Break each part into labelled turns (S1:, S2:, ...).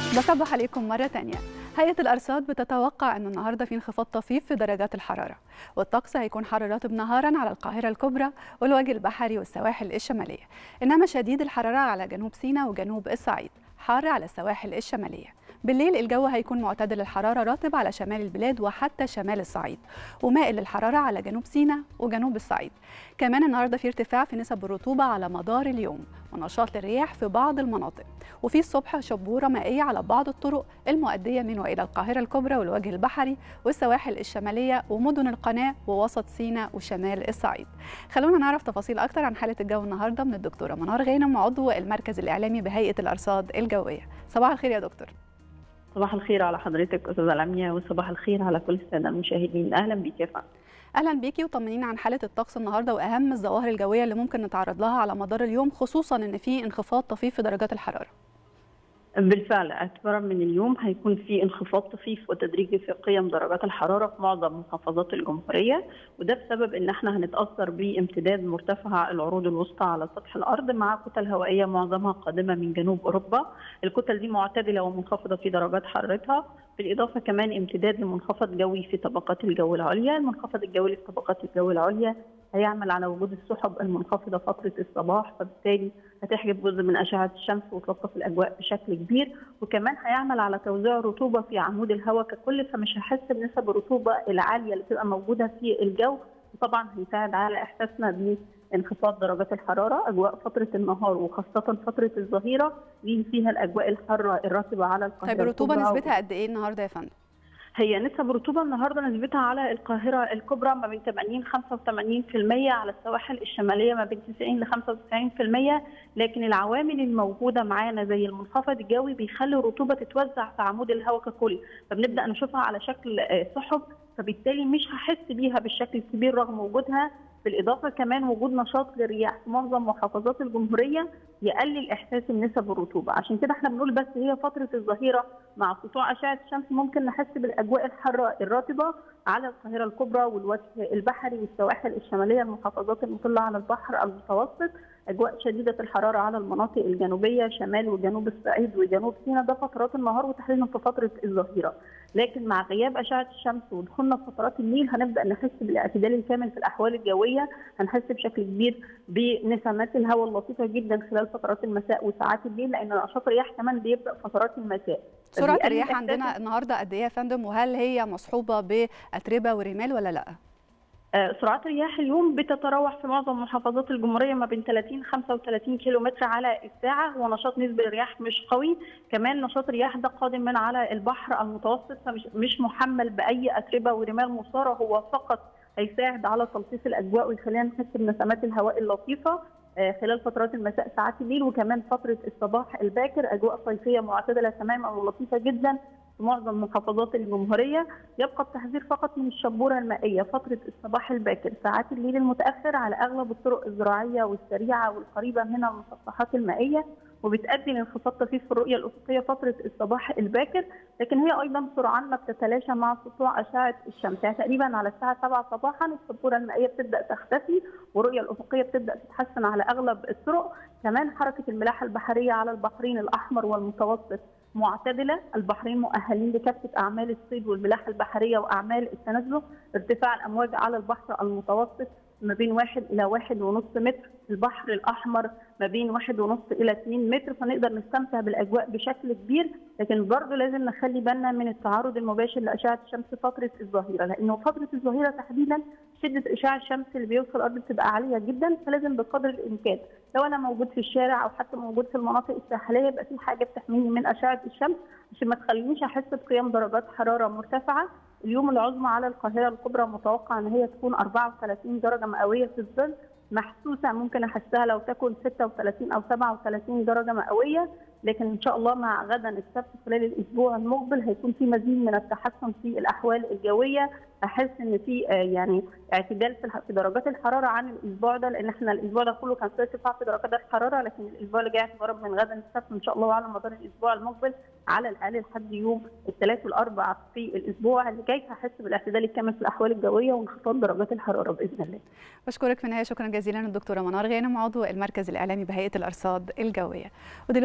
S1: بصبح عليكم مرة تانية هيئة الأرصاد بتتوقع أن النهاردة في انخفاض طفيف في درجات الحرارة والطقس هيكون حر رطب نهارا على القاهرة الكبرى والوجه البحري والسواحل الشمالية إنما شديد الحرارة على جنوب سيناء وجنوب الصعيد حار على السواحل الشمالية بالليل الجو هيكون معتدل الحرارة رطب على شمال البلاد وحتى شمال الصعيد ومائل للحرارة على جنوب سيناء وجنوب الصعيد كمان النهارده في ارتفاع في نسب الرطوبة على مدار اليوم ونشاط للرياح في بعض المناطق وفي الصبح شبورة مائية على بعض الطرق المؤدية من وإلى القاهرة الكبرى والوجه البحري والسواحل الشمالية ومدن القناة ووسط سيناء وشمال الصعيد خلونا نعرف تفاصيل أكتر عن حالة الجو النهارده من الدكتورة منار غانم عضو المركز الإعلامي بهيئة الأرصاد الجوية صباح الخير يا دكتور
S2: صباح الخير على حضرتك استاذه لميا وصباح الخير على كل الساده المشاهدين اهلا بك يا فندم
S1: اهلا بيكي وطمنينا عن حاله الطقس النهارده واهم الظواهر الجويه اللي ممكن نتعرض لها على مدار اليوم خصوصا ان في انخفاض طفيف في درجات الحراره
S2: بالفعل اعتبارا من اليوم هيكون في انخفاض طفيف وتدريجي في قيم درجات الحراره في معظم محافظات الجمهوريه وده بسبب ان احنا هنتاثر بامتداد مرتفع العروض الوسطى على سطح الارض مع كتل هوائيه معظمها قادمه من جنوب اوروبا الكتل دي معتدله ومنخفضه في درجات حرارتها بالاضافه كمان امتداد لمنخفض جوي في طبقات الجو العليا المنخفض الجوي في طبقات الجو العليا هيعمل على وجود السحب المنخفضه فتره الصباح فبالتالي هتحجب جزء من اشعه الشمس وتلطف الاجواء بشكل كبير وكمان هيعمل على توزيع الرطوبه في عمود الهواء ككل فمش هحس بنسب الرطوبه العاليه اللي بتبقى موجوده في الجو وطبعا هيساعد على احساسنا بانخفاض درجات الحراره اجواء فتره النهار وخاصه فتره الظهيره دي فيها الاجواء الحاره الرطبه على القاهره
S1: طيب الرطوبه نسبتها قد ايه النهارده يا فندم؟
S2: هي نسب الرطوبه النهارده نسبتها على القاهره الكبرى ما بين 80 85% على السواحل الشماليه ما بين 90 ل 95% لكن العوامل الموجوده معانا زي المنخفض الجوي بيخلي الرطوبه تتوزع في عمود الهواء ككل فبنبدا نشوفها على شكل سحب فبالتالي مش هحس بيها بالشكل الكبير رغم وجودها بالاضافه كمان وجود نشاط للرياح في معظم محافظات الجمهوريه يقلل احساس بنسب الرطوبه عشان كده احنا بنقول بس هي فتره الظهيره مع سطوع اشعه الشمس ممكن نحس بالاجواء الحاره الرطبه على القاهره الكبرى والوجه البحري والسواحل الشماليه المحافظات المطله على البحر المتوسط اجواء شديده الحراره على المناطق الجنوبيه شمال وجنوب الصعيد وجنوب سيناء ده فترات النهار وتحديدا في فتره الظهيره لكن مع غياب اشعه الشمس ودخولنا في فترات الليل هنبدا نحس بالاعتدال الكامل في الاحوال الجويه هنحس بشكل كبير بنسمات الهواء اللطيفه جدا خلال فترات المساء وساعات الليل لان نشاط الرياح كمان بيبدا فترات المساء
S1: سرعه الرياح عندنا النهارده قد ايه يا فندم وهل هي مصحوبه باتربه ورمال ولا لا؟
S2: سرعات الرياح اليوم بتتراوح في معظم محافظات الجمهوريه ما بين 30 35 كيلو متر على الساعه ونشاط نسبه الرياح مش قوي كمان نشاط الرياح ده قادم من على البحر المتوسط فمش مش محمل باي اتربه ورمال مثاره هو فقط هيساعد على تلطيف الاجواء ويخلينا نحس بنسمات الهواء اللطيفه خلال فترات المساء ساعات الليل وكمان فتره الصباح الباكر اجواء صيفيه معتدله تماما ولطيفه جدا في معظم محافظات الجمهوريه يبقى التحذير فقط من الشبوره المائيه فتره الصباح الباكر ساعات الليل المتاخر على اغلب الطرق الزراعيه والسريعه والقريبه من المسطحات المائيه وبتؤدي لانخفاض طفيف في الرؤيه الافقيه فتره الصباح الباكر لكن هي ايضا سرعان ما بتتلاشى مع سطوع اشعه الشمس يعني تقريبا على الساعه 7 صباحا الشبوره المائيه بتبدا تختفي والرؤيه الافقيه بتبدا تتحسن على اغلب الطرق كمان حركه الملاحه البحريه على البحرين الاحمر والمتوسط معتدله، البحرين مؤهلين لكافه اعمال الصيد والملاحه البحريه واعمال التنزه، ارتفاع الامواج على البحر المتوسط ما بين واحد الى واحد ونص متر، البحر الاحمر ما بين واحد ونص الى 2 متر فنقدر نستمتع بالاجواء بشكل كبير، لكن برضه لازم نخلي بالنا من التعرض المباشر لاشعه الشمس فتره الظهيره، لانه فتره الظهيره تحديدا شده اشعاع الشمس اللي بيوصل الارض بتبقى عاليه جدا فلازم بقدر الامكان لو انا موجود في الشارع او حتى موجود في المناطق الساحليه يبقى في حاجه بتحميني من اشعه الشمس عشان ما تخلينيش احس بقيام درجات حراره مرتفعه اليوم العظمى على القاهره الكبرى متوقع ان هي تكون 34 درجه مئويه في الظل محسوسه ممكن احسها لو تكن 36 او 37 درجه مئويه لكن ان شاء الله مع غدا السبت خلال الاسبوع المقبل هيكون في مزيد من التحسن في الاحوال الجويه احس ان في يعني اعتدال في درجات الحراره عن الاسبوع ده لان احنا الاسبوع ده كله كان في ارتفاع في درجات الحراره لكن الاسبوع اللي جاي اعتبارا من غدا السبت ان شاء الله وعلى مدار الاسبوع المقبل على الاقل لحد يوم الثلاث والاربع في الاسبوع اللي جاي هحس بالاعتدال الكامل في الاحوال الجويه وانخفاض درجات الحراره باذن الله.
S1: بشكرك في النهايه شكرا جزيلا الدكتوره منار غانم عضو المركز الاعلامي بهيئه الارصاد الجويه. ودلوقتي مشاهدينا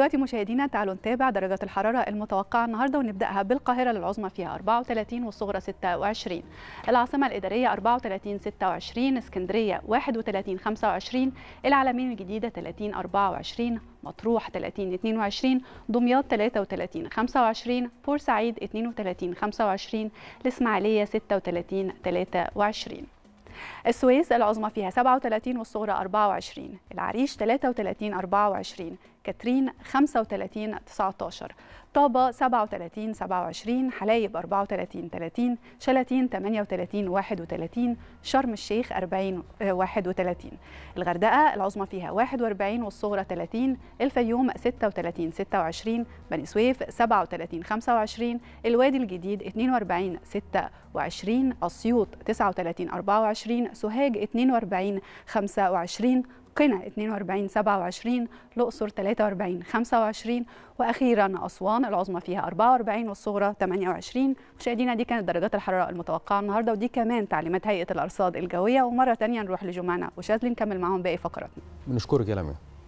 S1: مشاهدينا تعالوا نتابع درجات الحرارة المتوقعة النهاردة ونبدأها بالقاهرة للعظمى فيها 34 والصغرى 26 العاصمة الإدارية 34 26 اسكندرية 31 25 العلمين الجديدة 30 24 مطروح 30 22 دمياط 33 25 بورسعيد 32 25 الإسماعيلية 36 23 السويس العظمى فيها 37 والصغرى 24 العريش 33 24 كاترين 35 19 طابة 37 27 حلايب 34 30 شلاتين 38 31 شرم الشيخ 40 31 الغردقة العظمى فيها 41 والصغرى 30 الفيوم 36 26 بني سويف 37 25 الوادي الجديد 42 26 أسيوط 39 24 سوهاج 42 25 قنا 42 27 الأقصر 43 25 وأخيرا أسوان العظمى فيها 44 والصغرى 28 مشاهدينا دي كانت درجات الحرارة المتوقعة النهاردة ودي كمان تعليمات هيئة الأرصاد الجوية ومرة تانية نروح لجمعنا وشاذلي نكمل معاهم باقي فقراتنا
S3: بنشكرك يا لميا